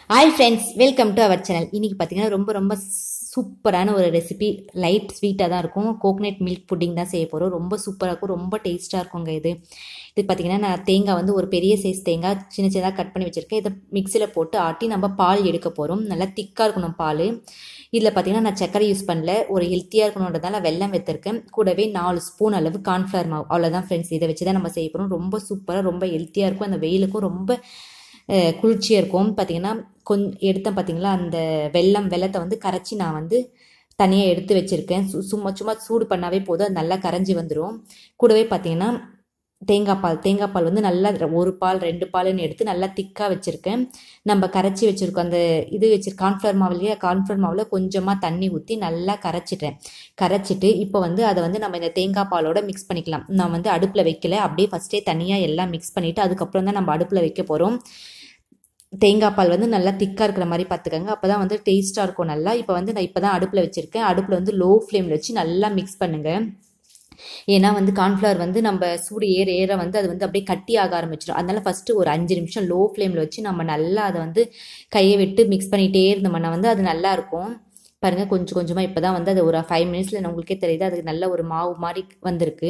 hi friends welcome to our channel இன்றைக்கி பார்த்தீங்கன்னா ரொம்ப ரொம்ப சூப்பரான ஒரு ரெசிபி லைட் ஸ்வீட்டாக தான் இருக்கும் கோகனட் மில்க் புட்டிங் தான் செய்ய போகிறோம் ரொம்ப சூப்பராக இருக்கும் ரொம்ப டேஸ்ட்டாக இருக்குங்க இது இது பார்த்தீங்கன்னா நான் தேங்காய் வந்து ஒரு பெரிய சைஸ் தேங்காய் சின்ன சின்னதாக கட் பண்ணி வச்சுருக்கேன் இதை மிக்சியில் போட்டு ஆட்டி நம்ம பால் எடுக்க போகிறோம் நல்லா திக்காக இருக்கணும் பால் இதில் பார்த்தீங்கன்னா நான் சர்க்கரை யூஸ் பண்ணல ஒரு ஹெல்த்தியாக இருக்கணுன்றதால வெல்லம் வைத்திருக்கேன் கூடவே நாலு ஸ்பூன் அளவு கார்ன்ஃப்ளவர் மாவு அவ்வளோதான் ஃப்ரெண்ட்ஸ் இதை வச்சு தான் நம்ம செய்ய போகிறோம் ரொம்ப சூப்பராக ரொம்ப ஹெல்த்தியாக இருக்கும் அந்த வெயிலுக்கும் ரொம்ப அஹ், குளிர்ச்சியாக இருக்கும் பார்த்தீங்கன்னா கொஞ் எடுத்தேன் பார்த்தீங்களா அந்த வெல்லம் வெள்ளத்தை வந்து கரைச்சி நான் வந்து தனியாக எடுத்து வச்சுருக்கேன் சு சும்மா சும்மா சூடு பண்ணாவே போதும் அது நல்லா கரைஞ்சி வந்துடும் கூடவே பார்த்தீங்கன்னா தேங்காய் பால் தேங்காய் பால் வந்து நல்லா ஒரு பால் ரெண்டு பால்னு எடுத்து நல்லா திக்காக வச்சுருக்கேன் நம்ம கரைச்சி வச்சுருக்கோம் அந்த இது வச்சு கார்ன்ஃப்ளவர் மாவுலேயே கார்ன்ஃப்ளவர் மாவில் கொஞ்சமாக தண்ணி ஊற்றி நல்லா கரைச்சிட்டேன் கரைச்சிட்டு இப்போ வந்து அதை வந்து நம்ம இந்த தேங்காய் பாலோட மிக்ஸ் பண்ணிக்கலாம் நான் வந்து அடுப்பில் வைக்கல அப்படியே ஃபஸ்ட்டே தனியாக எல்லாம் மிக்ஸ் பண்ணிவிட்டு அதுக்கப்புறம் தான் நம்ம அடுப்பில் வைக்க போகிறோம் தேங்காய் பால் வந்து நல்லா திக்காக இருக்கிற மாதிரி பார்த்துக்கோங்க அப்போ தான் வந்து டேஸ்ட்டாக இருக்கும் நல்லா இப்போ வந்து நான் இப்போ தான் அடுப்பில் வச்சுருக்கேன் அடுப்பில் வந்து லோ ஃப்ளேமில் வச்சு நல்லா மிக்ஸ் பண்ணுங்கள் ஏன்னா வந்து கார்ன்ஃப்ளவர் வந்து நம்ம சூடு ஏற ஏற வந்து அது வந்து அப்படியே கட்டி ஆக ஆரம்பிச்சிடும் அதனால ஃபஸ்ட்டு ஒரு அஞ்சு நிமிஷம் லோ ஃப்ளேமில் வச்சு நம்ம நல்லா அதை வந்து கையை விட்டு மிக்ஸ் பண்ணிகிட்டே இருந்தோம்னா வந்து அது நல்லா இருக்கும் பாருங்கள் கொஞ்சம் கொஞ்சமாக இப்போ தான் வந்து அது ஒரு ஃபைவ் மினிட்ஸில் உங்களுக்கே தெரியுது அதுக்கு நல்ல ஒரு மாவு மாதிரி வந்திருக்கு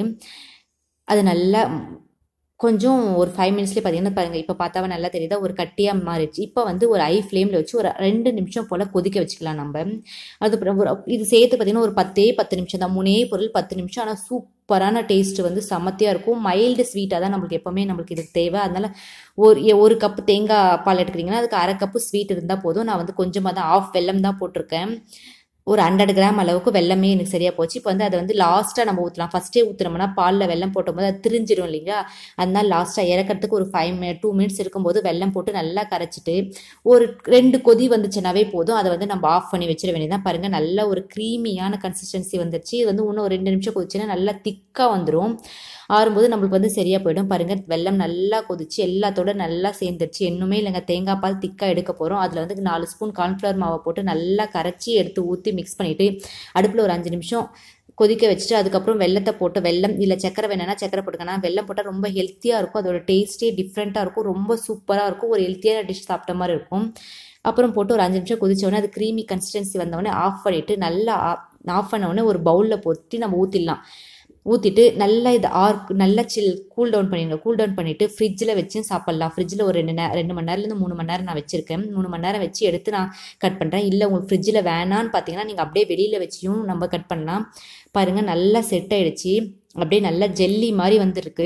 அது நல்லா கொஞ்சம் ஒரு ஃபைவ் மினிட்ஸ்லேயே பார்த்தீங்கன்னா பாருங்கள் இப்போ பார்த்தாவே நல்லா தெரியுதா ஒரு கட்டியாக மாறிடுச்சு இப்போ வந்து ஒரு ஐ ஃப்ளேமில் வச்சு ஒரு ரெண்டு நிமிஷம் போல் கொதிக்க வச்சுக்கலாம் நம்ம அதுக்கப்புறம் ஒரு இது சேர்த்து பார்த்தீங்கன்னா ஒரு பத்தே பத்து நிமிஷம் தான் மூணே பொருள் பத்து நிமிஷம் ஆனால் சூப்பரான டேஸ்ட் வந்து செமத்தியாக இருக்கும் மைல்டு ஸ்வீட்டாக தான் நம்மளுக்கு எப்போவுமே நம்மளுக்கு இது தேவை அதனால் ஒரு எ- ஒரு கப்பு தேங்காய் பால் எடுக்கிறீங்கன்னா அதுக்கு அரை கப்பு ஸ்வீட் இருந்தால் போதும் நான் வந்து கொஞ்சமாக தான் ஆஃப் வெல்லம் தான் போட்டிருக்கேன் ஒரு ஹண்ட்ரட் கிராம் அளவுக்கு வெல்லமே எனக்கு சரியாக போச்சு இப்போ வந்து அதை வந்து லாஸ்ட்டாக நம்ம ஊற்றலாம் ஃபஸ்ட்டே ஊற்றுனோம்னா பாலில் வெல்லம் போட்டும்போது அது திரிஞ்சிடும் இல்லைங்களா அதனால லாஸ்ட்டாக இறக்கிறதுக்கு ஒரு ஃபைவ் மினிட் டூ மினிட்ஸ் இருக்கும்போது வெல்லம் போட்டு நல்லா கரைச்சிட்டு ஒரு ரெண்டு கொதி வந்துச்சுனாவே போதும் அதை வந்து நம்ம ஆஃப் பண்ணி வச்சிட வேண்டியதான் பாருங்கள் நல்ல ஒரு க்ரீமியான கன்சிஸ்டன்சி வந்துருச்சு இது வந்து இன்னும் ஒரு ரெண்டு நிமிஷம் கொதிச்சுன்னா நல்லா திக்காக வந்துடும் ஆறும்போது நம்மளுக்கு வந்து சரியாக போயிடும் பாருங்கள் வெல்லம் நல்லா கொதிச்சு எல்லாத்தோட நல்லா சேர்ந்துருச்சு இன்னுமே இல்லைங்க தேங்காய் பால் திக்காக எடுக்க போகிறோம் அதில் வந்து நாலு ஸ்பூன் கார்ன்ஃப்ளவர் மாவை போட்டு நல்லா கரைச்சி எடுத்து ஊற்றி மிக்ஸ் பண்ணிவிட்டு அடுப்பில் ஒரு அஞ்சு நிமிஷம் கொதிக்க வச்சுட்டு அதுக்கப்புறம் வெள்ளத்தை போட்டு வெல்லம் இல்லை சக்கரை வேணும்னா சக்கரை போட்டுக்கணும் வெல்லம் போட்டால் ரொம்ப ஹெல்த்தியாக இருக்கும் அதோட டேஸ்ட்டே டிஃப்ரெண்ட்டாக இருக்கும் ரொம்ப சூப்பராக இருக்கும் ஒரு ஹெல்த்தியான டிஷ் சாப்பிட்ட மாதிரி இருக்கும் அப்புறம் போட்டு ஒரு அஞ்சு நிமிஷம் கொதிச்ச உடனே அது க்ரீமி கன்சிஸ்டன்சி வந்தவொடனே ஆஃப் பண்ணிவிட்டு நல்லா ஆஃப் பண்ண உடனே ஒரு பவுலில் போட்டு நம்ம ஊற்றிடலாம் ஊற்றிட்டு நல்லா இது ஆர் நல்லா சில் கூல் டவுன் பண்ணிடுங்க கூல் டவுன் பண்ணிவிட்டு ஃப்ரிட்ஜில் வச்சு சாப்பிட்லாம் ஃப்ரிட்ஜில் ஒரு ரெண்டு நே ரெண்டு மணி நேரம்லேருந்து மூணு மணி நேரம் நான் வச்சுருக்கேன் மூணு மணி நேரம் வச்சு எடுத்து நான் கட் பண்ணுறேன் இல்லை உங்களுக்கு ஃப்ரிட்ஜில் வேணான்னு பார்த்தீங்கன்னா நீங்கள் அப்படியே வெளியில் வச்சியும் நம்ம கட் பண்ணலாம் பாருங்கள் நல்லா செட் ஆயிடுச்சு அப்படியே நல்லா ஜெல்லி மாதிரி வந்திருக்கு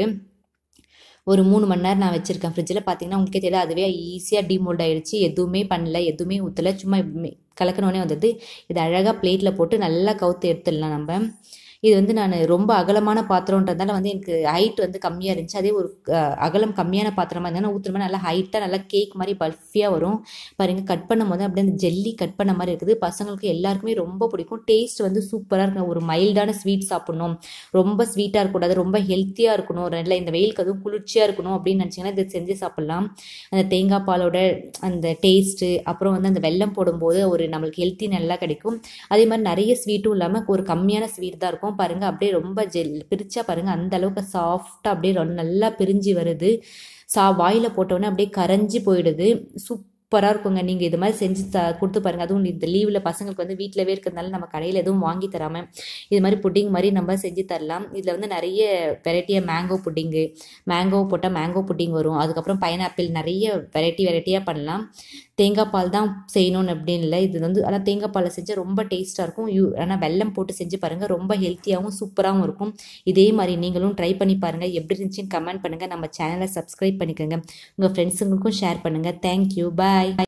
ஒரு மூணு மணி நேரம் நான் வச்சுருக்கேன் ஃப்ரிட்ஜில் பார்த்தீங்கன்னா உங்களுக்கே தெரியல அதுவே ஈஸியாக டிமோல்ட் ஆயிடுச்சு எதுவுமே பண்ணல எதுவுமே ஊற்றல சும்மா கலக்கணோடனே வந்தது இது அழகாக பிளேட்டில் போட்டு நல்லா கவுத்து எடுத்துடலாம் நம்ம இது வந்து நான் ரொம்ப அகலமான பாத்திரம்ன்றதால வந்து எனக்கு ஹைட் வந்து கம்மியாக இருந்துச்சு அதே ஒரு அஹ், அகலம் கம்மியான பாத்திரமா இருந்தால் ஊற்றுறமா நல்லா ஹைட்டாக நல்லா கேக் மாதிரி பல்ஃபியாக வரும் பாருங்க கட் பண்ணும் போது அப்படியே அந்த ஜெல்லி கட் பண்ண மாதிரி இருக்குது பசங்களுக்கு எல்லாருக்குமே ரொம்ப பிடிக்கும் டேஸ்ட் வந்து சூப்பராக இருக்கும் ஒரு மைல்டான ஸ்வீட் சாப்பிடணும் ரொம்ப ஸ்வீட்டாக இருக்கக்கூடாது ரொம்ப ஹெல்த்தியாக இருக்கணும் நல்ல இந்த வெயிலுக்கு அதுவும் குளிர்ச்சியாக இருக்கணும் அப்படின்னு நினச்சிங்கன்னா இது செஞ்சு சாப்பிட்லாம் அந்த தேங்காய் பாலோட அந்த டேஸ்ட்டு அப்புறம் வந்து அந்த வெல்லம் போடும்போது ஒரு நம்மளுக்கு ஹெல்த்தி நல்லா கிடைக்கும் அதே மாதிரி நிறைய ஸ்வீட்டும் இல்லாமல் ஒரு கம்மியான ஸ்வீட் தான் இருக்கும் பாருங்க அப்படியே ரொம்ப ஜெல் பிரிச்சா பாருங்க அந்த அளவுக்கு சாஃப்டாக அப்படியே ரொம்ப நல்லா பிரிஞ்சு வருது சா வாயில் போட்டோன்னே அப்படியே கரைஞ்சி போயிடுது சூப்பராக இருக்குங்க நீங்கள் இது மாதிரி செஞ்சு த கொடுத்து பாருங்க அதுவும் இந்த லீவில் பசங்களுக்கு வந்து வீட்டிலவே இருக்கிறதுனால நம்ம கடையில் எதுவும் வாங்கி தராமல் இது மாதிரி புட்டிங் மாதிரி நம்ம செஞ்சு தரலாம் இதில் வந்து நிறைய வெரைட்டியாக மேங்கோ புட்டிங்கு மேங்கோ போட்டால் மேங்கோ புட்டிங் வரும் அதுக்கப்புறம் பைனாப்பிள் நிறைய வெரைட்டி வெரைட்டியாக பண்ணலாம் தேங்காய் பால் தான் செய்யணும்னு அப்படின்னு இல்லை இது வந்து ஆனால் தேங்காய் பாலில் செஞ்சால் ரொம்ப டேஸ்ட்டாக இருக்கும் யூ ஆனால் வெல்லம் போட்டு செஞ்சு பாருங்கள் ரொம்ப ஹெல்த்தியாகவும் சூப்பராகவும் இருக்கும் இதே மாதிரி நீங்களும் ட்ரை பண்ணி பாருங்கள் எப்படி இருந்துச்சுன்னு கமெண்ட் பண்ணுங்கள் நம்ம சேனலை சப்ஸ்கிரைப் பண்ணிக்கோங்க உங்கள் ஃப்ரெண்ட்ஸுங்களுக்கும் ஷேர் பண்ணுங்கள் தேங்க்யூ பாய்